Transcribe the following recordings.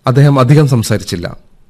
അദ്ദേഹം അധികം സംസാരിച്ചില്ല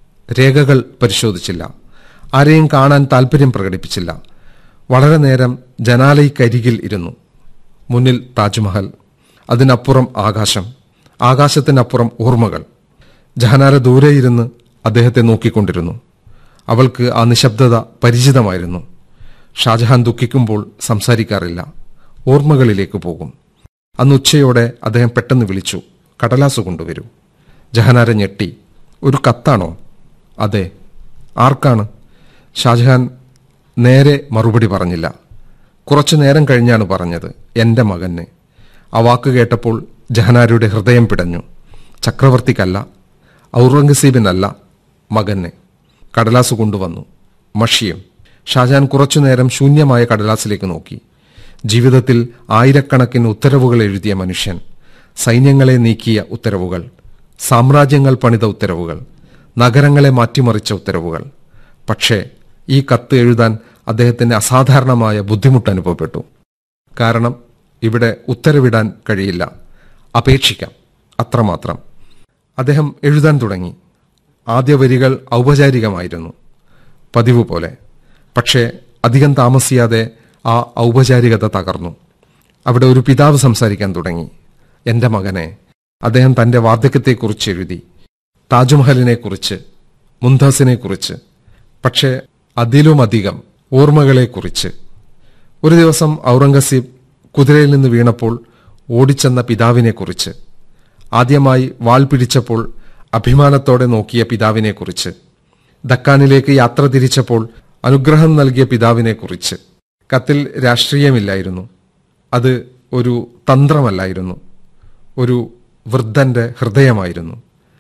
രേഖകൾ പരിശോധിച്ചില്ല ആരെയും കാണാൻ താൽപര്യം പ്രകടിപ്പിച്ചില്ല വളരെ നേരം ജനാലയ്ക്കരികിൽ ഇരുന്നു മുന്നിൽ താജ്മഹൽ അതിനപ്പുറം ആകാശം ആകാശത്തിനപ്പുറം ഓർമ്മകൾ ജഹനാര ദൂരെ ഇരുന്ന് അദ്ദേഹത്തെ നോക്കിക്കൊണ്ടിരുന്നു അവൾക്ക് ആ നിശബ്ദത പരിചിതമായിരുന്നു ഷാജഹാൻ ദുഃഖിക്കുമ്പോൾ സംസാരിക്കാറില്ല ഓർമ്മകളിലേക്ക് പോകും അന്ന് ഉച്ചയോടെ അദ്ദേഹം പെട്ടെന്ന് വിളിച്ചു കടലാസ് കൊണ്ടുവരൂ ജഹനാര ഞെട്ടി ഒരു കത്താണോ അതെ ആർക്കാണ് ഷാജഹാൻ നേരെ മറുപടി പറഞ്ഞില്ല കുറച്ചു നേരം കഴിഞ്ഞാണ് പറഞ്ഞത് എന്റെ മകന് ആ വാക്ക് കേട്ടപ്പോൾ ജഹനാരുടെ ഹൃദയം പിടഞ്ഞു ചക്രവർത്തിക്കല്ല ഔറംഗസീബിനല്ല മകന് കടലാസ് കൊണ്ടുവന്നു മഷിയും ഷാജഹാൻ കുറച്ചുനേരം ശൂന്യമായ കടലാസിലേക്ക് നോക്കി ജീവിതത്തിൽ ആയിരക്കണക്കിന് ഉത്തരവുകൾ എഴുതിയ മനുഷ്യൻ സൈന്യങ്ങളെ നീക്കിയ ഉത്തരവുകൾ സാമ്രാജ്യങ്ങൾ പണിത ഉത്തരവുകൾ നഗരങ്ങളെ മാറ്റിമറിച്ച ഉത്തരവുകൾ പക്ഷേ ഈ കത്ത് എഴുതാൻ അദ്ദേഹത്തിന് അസാധാരണമായ ബുദ്ധിമുട്ട് അനുഭവപ്പെട്ടു കാരണം ഇവിടെ ഉത്തരവിടാൻ കഴിയില്ല അപേക്ഷിക്കാം അത്രമാത്രം അദ്ദേഹം എഴുതാൻ തുടങ്ങി ആദ്യ വരികൾ ഔപചാരികമായിരുന്നു പതിവ് പോലെ പക്ഷേ അധികം താമസിയാതെ ആ ഔപചാരികത തകർന്നു അവിടെ ഒരു പിതാവ് സംസാരിക്കാൻ തുടങ്ങി എന്റെ മകനെ അദ്ദേഹം തന്റെ വാർദ്ധക്യത്തെക്കുറിച്ച് എഴുതി താജ്മഹലിനെക്കുറിച്ച് മുംതാസിനെക്കുറിച്ച് പക്ഷേ അതിലുമധികം ഓർമ്മകളെക്കുറിച്ച് ഒരു ദിവസം ഔറംഗസീബ് കുതിരയിൽ നിന്ന് വീണപ്പോൾ ഓടിച്ചെന്ന പിതാവിനെക്കുറിച്ച് ആദ്യമായി വാൾ പിടിച്ചപ്പോൾ അഭിമാനത്തോടെ നോക്കിയ പിതാവിനെക്കുറിച്ച് ദക്കാനിലേക്ക് യാത്ര തിരിച്ചപ്പോൾ അനുഗ്രഹം നൽകിയ പിതാവിനെക്കുറിച്ച് കത്തിൽ രാഷ്ട്രീയമില്ലായിരുന്നു അത് ഒരു തന്ത്രമല്ലായിരുന്നു ഒരു വൃദ്ധന്റെ ഹൃദയമായിരുന്നു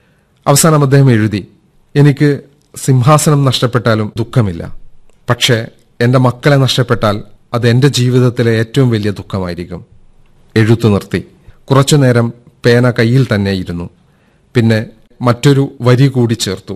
അവസാനം അദ്ദേഹം എഴുതി എനിക്ക് സിംഹാസനം നഷ്ടപ്പെട്ടാലും ദുഃഖമില്ല പക്ഷേ എന്റെ മക്കളെ നഷ്ടപ്പെട്ടാൽ അത് എന്റെ ജീവിതത്തിലെ ഏറ്റവും വലിയ ദുഃഖമായിരിക്കും എഴുത്തു നിർത്തി കുറച്ചുനേരം പേന കയ്യിൽ തന്നെ ഇരുന്നു പിന്നെ മറ്റൊരു വരി കൂടി ചേർത്തു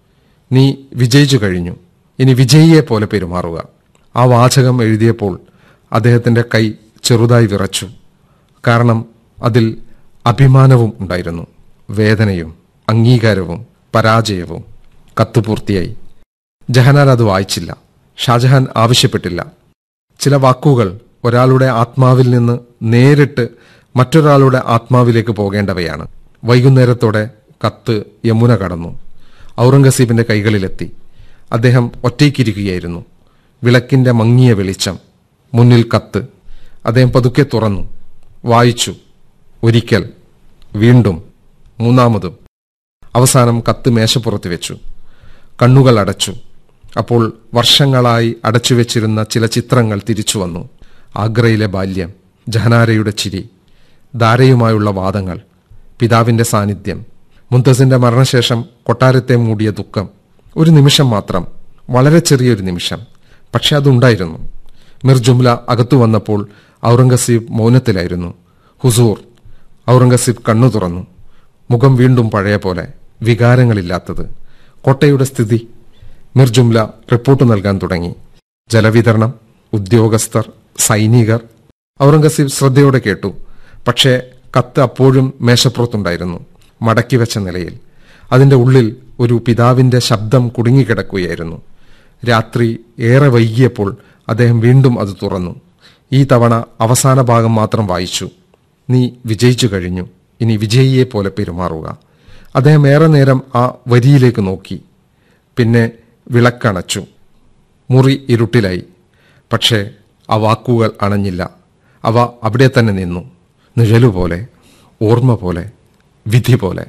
നീ വിജയിച്ചു കഴിഞ്ഞു ഇനി വിജയിയെ പോലെ പെരുമാറുക ആ വാചകം എഴുതിയപ്പോൾ അദ്ദേഹത്തിന്റെ കൈ ചെറുതായി വിറച്ചു കാരണം അതിൽ അഭിമാനവും ഉണ്ടായിരുന്നു വേദനയും അംഗീകാരവും പരാജയവും കത്ത് പൂർത്തിയായി ജഹനാൻ അത് വായിച്ചില്ല ഷാജഹാൻ ആവശ്യപ്പെട്ടില്ല ചില വാക്കുകൾ ഒരാളുടെ ആത്മാവിൽ നിന്ന് നേരിട്ട് മറ്റൊരാളുടെ ആത്മാവിലേക്ക് പോകേണ്ടവയാണ് വൈകുന്നേരത്തോടെ കത്ത് യമുന കടന്നു ഔറംഗസീബിന്റെ കൈകളിലെത്തി അദ്ദേഹം ഒറ്റയ്ക്കിരിക്കുകയായിരുന്നു വിളക്കിന്റെ മങ്ങിയ വെളിച്ചം മുന്നിൽ കത്ത് അദ്ദേഹം പതുക്കെ തുറന്നു വായിച്ചു ഒരിക്കൽ വീണ്ടും മൂന്നാമതും അവസാനം കത്ത് മേശപ്പുറത്ത് വെച്ചു കണ്ണുകൾ അടച്ചു അപ്പോൾ വർഷങ്ങളായി അടച്ചുവെച്ചിരുന്ന ചില ചിത്രങ്ങൾ തിരിച്ചു വന്നു ആഗ്രയിലെ ബാല്യം ജഹനാരയുടെ ചിരി ദാരയുമായുള്ള വാദങ്ങൾ പിതാവിന്റെ സാന്നിധ്യം മുന്തസിന്റെ മരണശേഷം കൊട്ടാരത്തെ മൂടിയ ദുഃഖം ഒരു നിമിഷം മാത്രം വളരെ ചെറിയൊരു നിമിഷം പക്ഷെ അതുണ്ടായിരുന്നു മിർ ജുംല അകത്തു വന്നപ്പോൾ ഔറംഗസീബ് മൗനത്തിലായിരുന്നു ഹുസൂർ ഔറംഗസീബ് കണ്ണു തുറന്നു മുഖം വീണ്ടും പഴയ പോലെ വികാരങ്ങളില്ലാത്തത് കോട്ടയുടെ സ്ഥിതി മിർ ജുംല റിപ്പോർട്ട് നൽകാൻ തുടങ്ങി ജലവിതരണം ഉദ്യോഗസ്ഥർ സൈനികർ ഔറംഗസീബ് ശ്രദ്ധയോടെ കേട്ടു പക്ഷേ കത്ത് അപ്പോഴും മേശപ്പുറത്തുണ്ടായിരുന്നു മടക്കി വെച്ച നിലയിൽ അതിന്റെ ഉള്ളിൽ ഒരു പിതാവിന്റെ ശബ്ദം കുടുങ്ങിക്കിടക്കുകയായിരുന്നു രാത്രി ഏറെ വൈകിയപ്പോൾ അദ്ദേഹം വീണ്ടും അത് തുറന്നു ഈ തവണ അവസാന ഭാഗം മാത്രം വായിച്ചു നീ വിജയിച്ചു കഴിഞ്ഞു ഇനി വിജയിയെ പോലെ പെരുമാറുക അദ്ദേഹം ഏറെ നേരം ആ വരിയിലേക്ക് നോക്കി പിന്നെ വിളക്കണച്ചു മുറി ഇരുട്ടിലായി പക്ഷേ ആ വാക്കുകൾ അണഞ്ഞില്ല അവ അവിടെ തന്നെ നിന്നു നിഴലുപോലെ ഓർമ്മ പോലെ വിധി പോലെ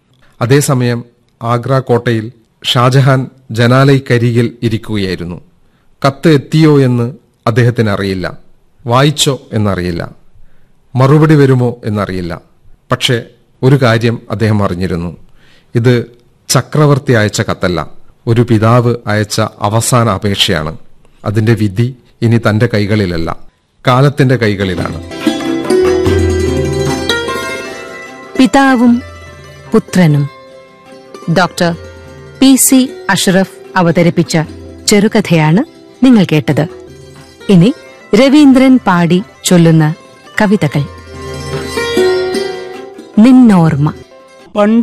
അതേസമയം ആഗ്ര കോട്ടയിൽ ഷാജഹാൻ ജനാലയ്ക്കരികിൽ ഇരിക്കുകയായിരുന്നു കത്ത് എത്തിയോ എന്ന് അദ്ദേഹത്തിന് അറിയില്ല വായിച്ചോ എന്നറിയില്ല മറുപടി വരുമോ എന്നറിയില്ല പക്ഷേ ഒരു കാര്യം അദ്ദേഹം അറിഞ്ഞിരുന്നു ഇത് ചക്രവർത്തി അയച്ച കത്തല്ല ഒരു പിതാവ് അയച്ച അവസാന അപേക്ഷയാണ് അതിന്റെ വിധി ഇനി തന്റെ കൈകളിലല്ല കാലത്തിന്റെ കൈകളിലാണ് പിതാവും പുത്രനും ഡോക്ടർ പി സി അഷ്റഫ് അവതരിപ്പിച്ച ചെറുകഥയാണ് നിങ്ങൾ കേട്ടത് ഇനി രവീന്ദ്രൻ പാടി ചൊല്ലുന്ന കവിതകൾ നിന്നോർമ്മ പണ്ട്